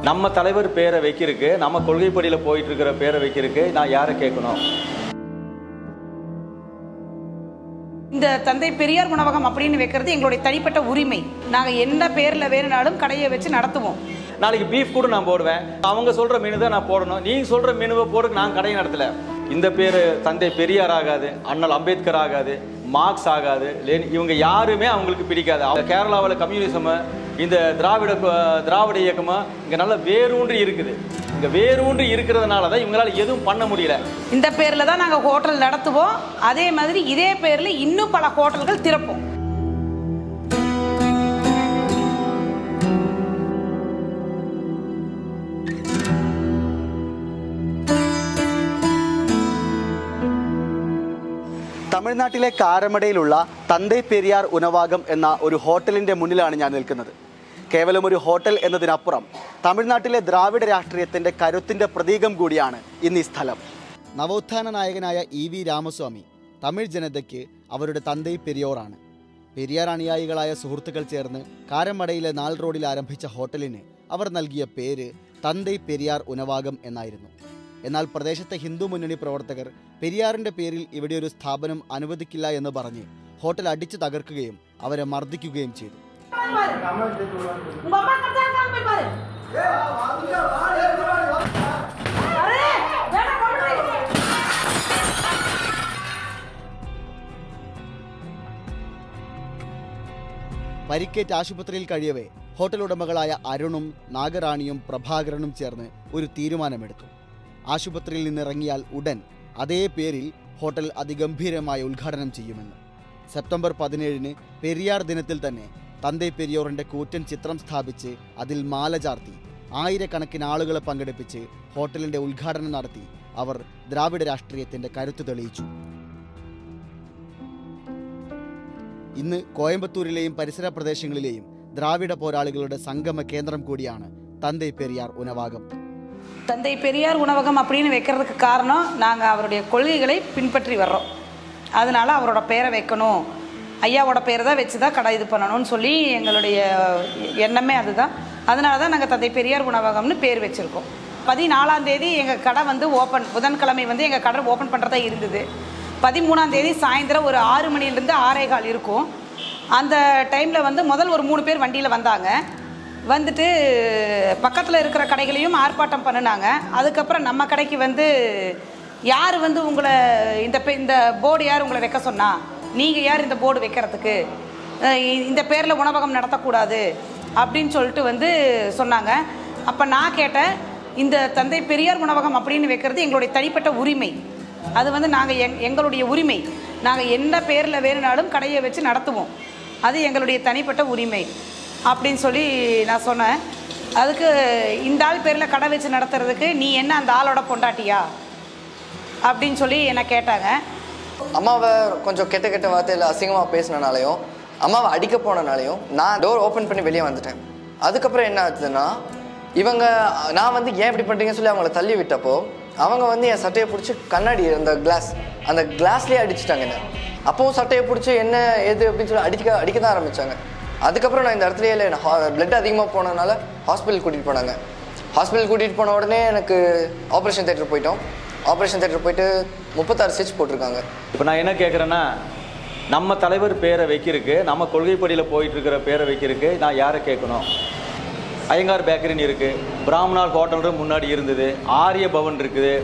நம்ம தலைவர் பேரை வைக்கிறதுக்கு நம்ம கொள்கைப்படியில் போயிட்டு இருக்கிற பேரை வைக்கிறதுக்கு நான் யாரை கேட்கணும் இந்த தந்தை பெரியார் உணவகம் அப்படின்னு வைக்கிறது எங்களுடைய தனிப்பட்ட உரிமை நாங்கள் என்ன பேரில் வேணுனாலும் கடையை வச்சு நடத்துவோம் நாளைக்கு பீஃப் கூட நான் போடுவேன் அவங்க சொல்ற மெனு தான் நான் போடணும் நீங்க சொல்ற மெனுவை போடுறதுக்கு நான் கடை நடத்தல இந்த பேர் தந்தை பெரியார் ஆகாது அண்ணல் அம்பேத்கர் ஆகாது மார்க்ஸ் ஆகாது லெனின் இவங்க யாருமே அவங்களுக்கு பிடிக்காது அவங்க கேரளாவில் கம்யூனிசம் இந்த திராவிட கு- திராவிட இயக்கமா இங்க நல்ல வேரூன்றி இருக்குது இங்க வேரூன்றி இருக்கிறதுனால தான் இவங்களால எதுவும் பண்ண முடியல இந்த பேரில் தான் நாங்கள் ஹோட்டல் நடத்துவோம் அதே மாதிரி இதே பேரில் இன்னும் பல ஹோட்டல்கள் திறப்போம் തമിഴ്നാട്ടിലെ കാരമടയിലുള്ള തന്തൈ പെരിയാർ ഉനവാകം എന്ന ഒരു ഹോട്ടലിൻ്റെ മുന്നിലാണ് ഞാൻ നിൽക്കുന്നത് കേവലം ഒരു ഹോട്ടൽ എന്നതിനപ്പുറം തമിഴ്നാട്ടിലെ ദ്രാവിഡ രാഷ്ട്രീയത്തിൻ്റെ കരുത്തിൻ്റെ പ്രതീകം കൂടിയാണ് ഇന്ന് ഈ സ്ഥലം നവോത്ഥാന നായകനായ ഇ വി രാമസ്വാമി തമിഴ് ജനതയ്ക്ക് അവരുടെ തന്തൈ പെരിയോറാണ് പെരിയാർ അനുയായികളായ സുഹൃത്തുക്കൾ ചേർന്ന് കാരമടയിലെ നാൾ റോഡിൽ ആരംഭിച്ച ഹോട്ടലിന് അവർ നൽകിയ പേര് തന്തൈ പെരിയാർ ഉനവാകം എന്നായിരുന്നു എന്നാൽ പ്രദേശത്തെ ഹിന്ദു മുന്നണി പ്രവർത്തകർ പെരിയാറിന്റെ പേരിൽ ഇവിടെ ഒരു സ്ഥാപനം അനുവദിക്കില്ല എന്ന് പറഞ്ഞ് ഹോട്ടൽ അടിച്ചു തകർക്കുകയും അവരെ മർദ്ദിക്കുകയും ചെയ്തു പരിക്കേറ്റ് ആശുപത്രിയിൽ കഴിയവേ ഹോട്ടൽ ഉടമകളായ അരുണും നാഗറാണിയും പ്രഭാകരനും ചേർന്ന് ഒരു തീരുമാനമെടുത്തു ആശുപത്രിയിൽ നിന്നിറങ്ങിയാൽ ഉടൻ അതേ പേരിൽ ഹോട്ടൽ അതിഗംഭീരമായി ഉദ്ഘാടനം ചെയ്യുമെന്ന് സെപ്റ്റംബർ പതിനേഴിന് പെരിയാർ ദിനത്തിൽ തന്നെ തന്തൈ പെരിയോറിന്റെ കൂറ്റൻ ചിത്രം സ്ഥാപിച്ച് അതിൽ മാല ചാർത്തി ആയിരക്കണക്കിന് ആളുകളെ പങ്കെടുപ്പിച്ച് ഹോട്ടലിന്റെ ഉദ്ഘാടനം നടത്തി അവർ ദ്രാവിഡ രാഷ്ട്രീയത്തിന്റെ കരുത്ത് തെളിയിച്ചു ഇന്ന് കോയമ്പത്തൂരിലെയും പരിസര പ്രദേശങ്ങളിലെയും ദ്രാവിഡ പോരാളികളുടെ സംഗമ കേന്ദ്രം കൂടിയാണ് തന്തൈ പെരിയാർ ഉനവാകം தந்தை பெரியார் உணவகம் அப்படின்னு வைக்கிறதுக்கு காரணம் நாங்கள் அவருடைய கொள்கைகளை பின்பற்றி வர்றோம் அதனால அவரோட பேரை வைக்கணும் ஐயாவோட பேரை தான் வச்சு தான் கடை இது பண்ணணும்னு சொல்லி எங்களுடைய எண்ணமே அதுதான் அதனால தான் நாங்கள் தந்தை பெரியார் உணவகம்னு பேர் வச்சுருக்கோம் பதினாலாம் தேதி எங்கள் கடை வந்து ஓப்பன் புதன்கிழமை வந்து எங்கள் கடை ஓப்பன் பண்ணுறதா இருந்தது பதிமூணாம் தேதி சாயந்தரம் ஒரு ஆறு மணிலேருந்து ஆறே கால் இருக்கும் அந்த டைமில் வந்து முதல் ஒரு மூணு பேர் வண்டியில் வந்தாங்க வந்துட்டு பக்கத்தில் இருக்கிற கடைகளையும் ஆர்ப்பாட்டம் பண்ணினாங்க அதுக்கப்புறம் நம்ம கடைக்கு வந்து யார் வந்து உங்களை இந்த பே- இந்த போர்டு யார் உங்களை வைக்க சொன்னா நீங்கள் யார் இந்த போர்டு வைக்கிறதுக்கு அஹ் இ- இந்த பேரில் உணவகம் நடத்தக்கூடாது அப்படின்னு சொல்லிட்டு வந்து சொன்னாங்க அப்போ நான் கேட்டேன் இந்த தந்தை பெரியார் உணவகம் அப்படின்னு வைக்கிறது எங்களுடைய தனிப்பட்ட உரிமை அது வந்து நாங்கள் எங் எங்களுடைய உரிமை நாங்கள் என்ன பேரில் வேணுனாலும் கடையை வச்சு நடத்துவோம் அது எங்களுடைய தனிப்பட்ட உரிமை அப்படின்னு சொல்லி நான் சொன்னேன் அதுக்கு இந்த ஆள் பேரில் கடை வச்சு நடத்துறதுக்கு நீ என்ன அந்த ஆளோட பொண்டாட்டியா அப்படின்னு சொல்லி என்னை கேட்டாங்க அம்மாவை கொஞ்சம் கெட்ட கெட்ட வார்த்தையில் அசிங்கமாக பேசினனாலையும் அம்மாவை அடிக்க போனனாலையும் நான் டோர் ஓப்பன் பண்ணி வெளியே வந்துட்டேன் அதுக்கப்புறம் என்ன ஆச்சுன்னா இவங்க நான் வந்து ஏன் இப்படி பண்ணுறீங்கன்னு சொல்லி அவங்கள தள்ளி விட்டப்போ அவங்க வந்து என் சட்டையை பிடிச்சி கண்ணாடி அந்த கிளாஸ் அந்த கிளாஸ்லேயே அடிச்சிட்டாங்க என்ன அப்போவும் சட்டையை பிடிச்சி என்ன ஏது அப்படின்னு சொல்லி அடிக்க அடிக்க தான் ஆரம்பித்தாங்க அதுக்கப்புறம் நான் இந்த இடத்துலயே இல்லை பிளட் அதிகமாக போனதுனால ஹாஸ்பிட்டல் கூட்டிகிட்டு போனாங்க ஹாஸ்பிட்டல் கூட்டிகிட்டு போன உடனே எனக்கு ஆப்ரேஷன் தேட்டர் போயிட்டோம் ஆப்ரேஷன் தேட்டர் போயிட்டு முப்பத்தாறு ஸ்டிச் போட்டிருக்காங்க இப்போ நான் என்ன கேட்குறேன்னா நம்ம தலைவர் பேரை வைக்கிறதுக்கு நம்ம கொள்கைப்படியில் போயிட்டு இருக்கிற பேரை வைக்கிறதுக்கு நான் யாரை கேட்கணும் ஐயங்கார் பேக்கரின்னு இருக்குது பிராமணார் ஹோட்டல் முன்னாடி இருந்தது ஆரிய பவன் இருக்குது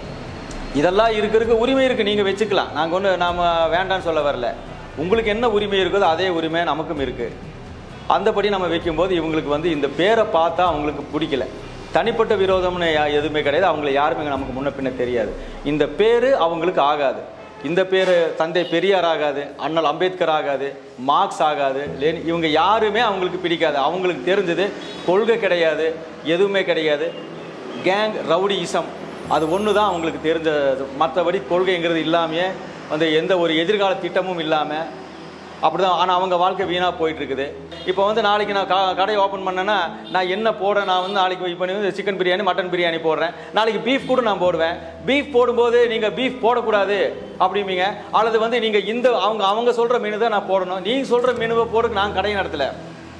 இதெல்லாம் இருக்கிறதுக்கு உரிமை இருக்குது நீங்கள் வச்சுக்கலாம் நாங்கள் ஒன்று நாம் வேண்டாம்னு சொல்ல வரல உங்களுக்கு என்ன உரிமை இருக்குதோ அதே உரிமை நமக்கும் இருக்குது அந்தபடி நம்ம வைக்கும்போது இவங்களுக்கு வந்து இந்த பேரை பார்த்தா அவங்களுக்கு பிடிக்கல தனிப்பட்ட விரோதம்னு யா- எதுவுமே கிடையாது அவங்கள யாருமே நமக்கு முன்ன பின்ன தெரியாது இந்த பேர் அவங்களுக்கு ஆகாது இந்த பேர் தந்தை பெரியார் ஆகாது அண்ணல் அம்பேத்கர் ஆகாது மார்க்ஸ் ஆகாது லெனின் இவங்க யாருமே அவங்களுக்கு பிடிக்காது அவங்களுக்கு தெரிஞ்சது கொள்கை கிடையாது எதுவுமே கிடையாது கேங் ரவுடியிசம் அது ஒன்று தான் அவங்களுக்கு தெரிஞ்சது மற்றபடி கொள்கைங்கிறது இல்லாமையே வந்து எந்த ஒரு எதிர்கால திட்டமும் இல்லாமல் அப்படிதான் ஆனால் அவங்க வாழ்க்கை வீணாக போயிட்டு இருக்குது இப்போ வந்து நாளைக்கு நான் க- கடை ஓப்பன் பண்ணேன்னா நான் என்ன போடுறேன் நான் வந்து நாளைக்கு இப்போ வந்து சிக்கன் பிரியாணி மட்டன் பிரியாணி போடுறேன் நாளைக்கு பீஃப் கூட நான் போடுவேன் பீஃப் போடும்போது நீங்கள் பீஃப் போடக்கூடாது அப்படிம்பீங்க அல்லது வந்து நீங்கள் இந்த அவங்க அவங்க சொல்கிற மெனு தான் நான் போடணும் நீங்கள் சொல்கிற மெனுவை போடுறதுக்கு நான் கடை நடத்தலை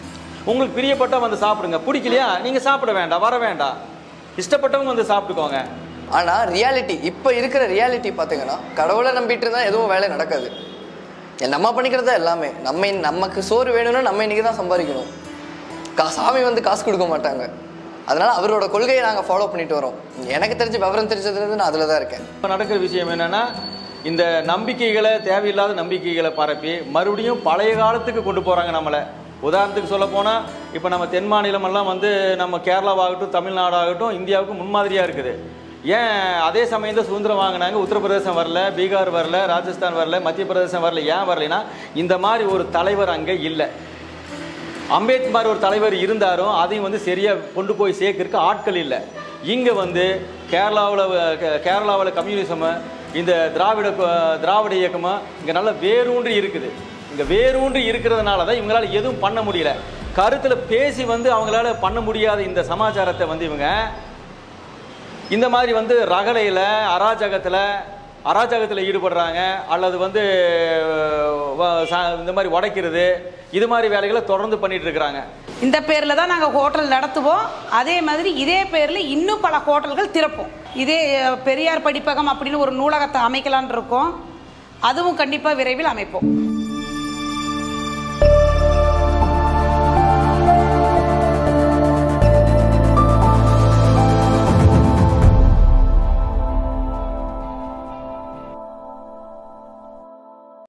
உங்களுக்கு பிரியப்பட்டா வந்து சாப்பிடுங்க பிடிக்கலையா நீங்கள் சாப்பிட வேண்டாம் வர வேண்டாம் இஷ்டப்பட்டவங்க வந்து சாப்பிட்டுக்கோங்க ஆனால் ரியாலிட்டி இப்போ இருக்கிற ரியாலிட்டி பார்த்தீங்கன்னா கடவுளை நம்பிட்டு இருந்தால் எதுவும் வேலை நடக்காது நம்ம பண்ணிக்கிறது தான் எல்லாமே நம்ம இன்- நமக்கு சோறு வேணும்னா நம்ம இன்னைக்கு தான் சம்பாதிக்கணும் கா சாமி வந்து காசு கொடுக்க மாட்டாங்க அதனால அவரோட கொள்கையை நாங்கள் ஃபாலோ பண்ணிட்டு வரோம் எனக்கு தெரிஞ்ச விவரம் தெரிஞ்சதுலேருந்து நான் அதில் தான் இருக்கேன் இப்போ நடக்கிற விஷயம் என்னன்னா இந்த நம்பிக்கைகளை தேவையில்லாத நம்பிக்கைகளை பரப்பி மறுபடியும் பழைய காலத்துக்கு கொண்டு போகிறாங்க நம்மளை உதாரணத்துக்கு சொல்ல போனால் இப்போ நம்ம தென் மாநிலமெல்லாம் வந்து நம்ம கேரளாவாகட்டும் தமிழ்நாடாகட்டும் இந்தியாவுக்கு முன்மாதிரியாக இருக்குது ஏன் அதே சமயம் தான் சுதந்திரம் வாங்கினாங்க உத்தரப்பிரதேசம் வரல பீகார் வரல ராஜஸ்தான் வரல மத்திய பிரதேசம் வரல ஏன் வரலைன்னா இந்த மாதிரி ஒரு தலைவர் அங்கே இல்லை அம்பேத்கர் ஒரு தலைவர் இருந்தாரும் அதையும் வந்து சரியாக கொண்டு போய் சேர்க்கறதுக்கு ஆட்கள் இல்லை இங்கே வந்து கேரளாவில் கேரளாவில் கம்யூனிசமு இந்த திராவிட கொ- திராவிட இயக்கமும் இங்கே நல்ல வேரூன்றி இருக்குது இங்கே வேரூன்றி இருக்கிறதுனால தான் இவங்களால எதுவும் பண்ண முடியல கருத்தில் பேசி வந்து அவங்களால பண்ண முடியாத இந்த சமாச்சாரத்தை வந்து இவங்க இந்த மாதிரி வந்து ரகலையில் அராஜகத்தில் அராஜகத்தில் ஈடுபடுறாங்க அல்லது வந்து வ- ச- இந்த மாதிரி உடைக்கிறது இது மாதிரி வேலைகளை தொடர்ந்து பண்ணிட்டு இருக்கிறாங்க இந்த பேரில் தான் நாங்கள் ஹோட்டல் நடத்துவோம் அதே மாதிரி இதே பேரில் இன்னும் பல ஹோட்டல்கள் திறப்போம் இதே அஹ், பெரியார் படிப்பகம் அப்படின்னு ஒரு நூலகத்தை அமைக்கலான் இருக்கோம் அதுவும் கண்டிப்பாக விரைவில் அமைப்போம்